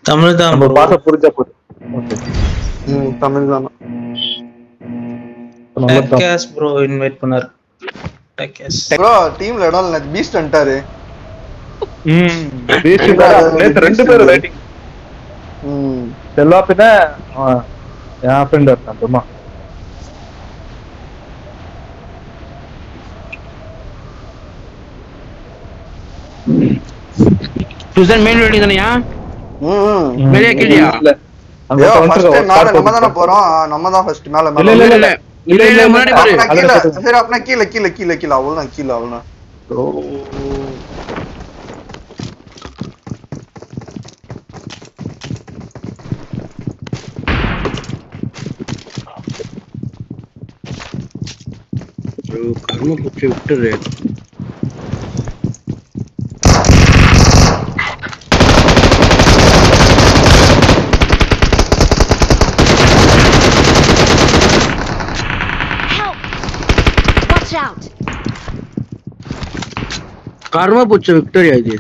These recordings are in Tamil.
தமிழ் தான் நம்ம பாச புரிஞ்சா போதும் ம் தமிழ் தானா நல்லா தான். டேக்காஸ் ப்ரோ இன்வைட் பண்ணார் டேக்காஸ் ப்ரோ டீம்ல இடம் இல்ல பீஸ்ட் வந்துட்டாரு ம் பேசி நேத்து ரெண்டு பேரும் வெயிட்டிங் ம் செல்வா பின்ன அவன் என் ஃப்ரெண்ட் இருக்கான் சும்மா சுசன் மெயின் வெயிட்டிங் தானயா ம் ம், வெளியே கிளியா? இல்ல அங்க ஐயோ ஒருத்தன் ஃபர்ஸ்ட் வந்துருக்கான், மேல ஒரு நம்ம தானே car போறோம் ஆ, நம்ம தான் ஃபர்ஸ்ட் மேல இல்ல, மேல இல்ல, இல்ல இல்ல இல்ல இல்ல முன்னாடி பாரு அப்பனா அதுல கீழே போட்டு. சரி அப்பனா கீழே கீழே கீழே கீழே அவ்வளவுதான் கீழே அவ்வளவுதான் ஐயோ, கர்ம பூச்சி விட்டுரு Help! Watch out! கர்ம பூச்சி விக்டோரியா இது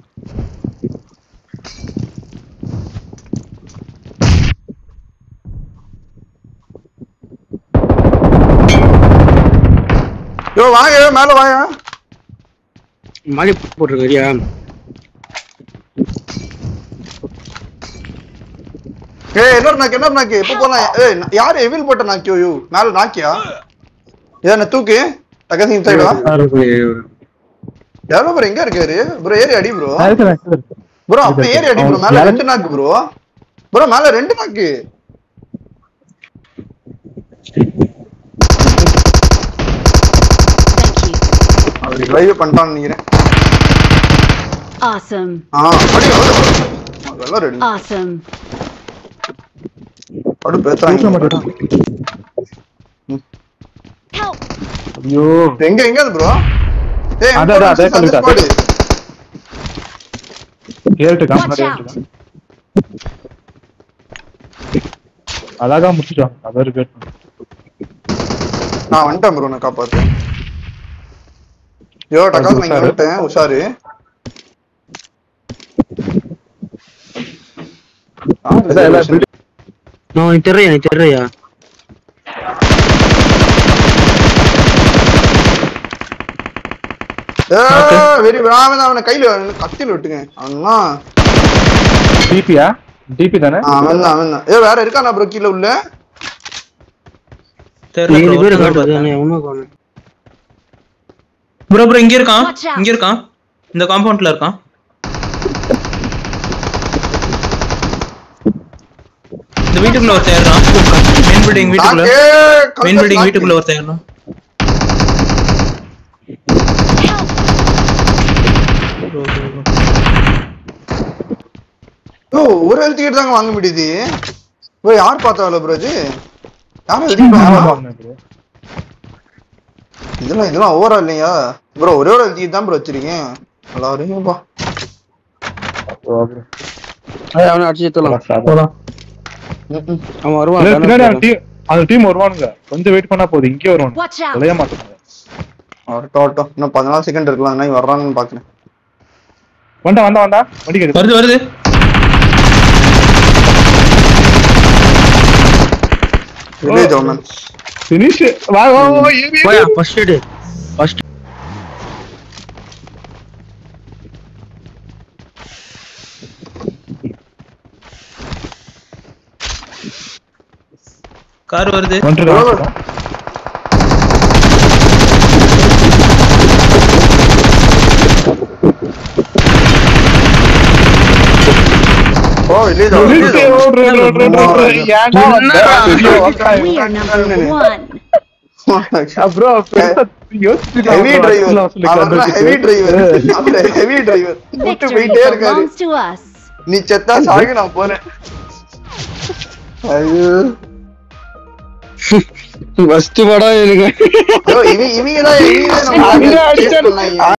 யோ வாங்க யோ, மேல வாங்க மாலி போட்டிருக்கிறியா ஏய் என்ன நாக்கு என்ன நாக்கு எப்ப போலாம் ஏய் ந- யாரு எவில் போட்ட நாக்கியோ யூ மேல நாக்கியா இதான தூக்கு தகசி சைடா எவ்வளவு ப்ரோ எங்க இருக்காரு ப்ரோ ஏறி அடி ப்ரோ நான் இருக்கிறேன், இருக்கிறேன். ப்ரோ அப்ப ஏறி அடி ப்ரோ மேல மேல- ரெண்டு நாக்கு ப்ரோ ப்ரோ மேல ரெண்டு நாக்கு Thank you. அவர் லைவ் பண்ணிட்டான்னு நினைக்கிறேன் Awesome. ஆ அடி அதெல்லாம் ரெடி Awesome. படு தூக்க பேசுறாங்க மாட்டேன். Help! ஐயோ எங்க எங்க அது ப்ரோ ஏய் அதான், அதான், அதே சொல்லிட்டா. ஸ்குவாடு கேட்டுக்கான் Watch முன்னாடி out. கேட்டுக்கான். அழகா முடிச்சிட்டான் அதான் கேட்டு நான் வந்துட்டேன் ப்ரோ நான் காப்பாத்து யோ டக்கா நான் இங்க உஷாரு. வந்துட்டேன் உஷாரு ஆ, அதான் எல்லாம் reservation. நான் எனக்கு தெரியல எனக்கு தெரியலையா ஏய், வெறி விடாம அவனை கையில கத்தில விட்டுங்க அவனா டிபியா டிபி தானே அவன் தான் அவன் தான் ஏ வேற இருக்கானா ப்ரோ கீழ உள்ள தெரியல ஏழு bro, பேர் ஒருத்தன் காட்டுது பார்த்தேன். ஆனா எவனும் காணும் ப்ரோ ப்ரோ இங்க இருக்கான் Watch out. இங்க இருக்கான் இந்த காம்பவுண்ட்ல இருக்கான் இந்த வீட்டுக்குள்ள ஒருத்தன் ஏறான் மெயின் பில்டிங் வீட்டுக்குள்ள நாக்கே, கழுத்தை மெயின் பில்டிங் நாக்கு. வீட்டுக்குள்ள ஒருத்தன் ஏறான் Help! Bro, bro, bro. ஓ ஒரு ஹெல்த் கிட்ட தாங்க வாங்க முடியுது ப்ரோ யார் பார்த்தால ப்ரோ இது யாரும் எதிர்பார்க்கல இதெல்லாம் இதெல்லாம் ஓவரா இல்லையா ப்ரோ ஒரே ஒரு ஹெல்த் தான் ப்ரோ வச்சிருக்கேன் நல்லா இருக்குப்பா ஏய், அவனை அடிச்சு ஏத்தலாம் போலாம் அவன் வருவான் இல்ல, பின்னாடி தானே அந்த டீம் அந்த டீம் வருவானுங்க கொஞ்சம் வெயிட் பண்ணா போதும் இங்கே வருவானுங்க Watch out! விளைய மாட்டாங்க வரட்டும் வரட்டும் இன்னும் பதினாலு செகண்ட் இருக்கலாம் நான் வர்றான்னு பாக்குறேன் வந்தா வந்தா வந்தா வண்டி கேடு வருது வருது வில்லேஜ் ஓமன் ஃபினிஷ் வா வா வா ஏறி போயா ஃபர்ஸ்ட் எடு ஃபர்ஸ்ட் கார் வருது வந்துடுறா ஓ வில்லேஜ் ஓடுற, ஓடுற, ஓடுற, ஓடுற. ஏன்டா வந்த? We are number one. bro, பெருசா யோசிச்சுட்டு ஹெவி அப்புறம் டிரைவர் சொல்லி அவர்தான் ஹெவி டிரைவர் ஹெவி டிரைவர் விட்டு Victory போயிட்டே இருக்காரு belongs to us. நீ செத்தா சாகு நான் போறேன் ஐயோ ஃபர்ஸ்ட் படம் எனக்கு ஐயோ, இவங்க இவங்க தான் இவங்க தான் நம்ம இவங்க chase அடிச்சாரு. பண்ணாங்க.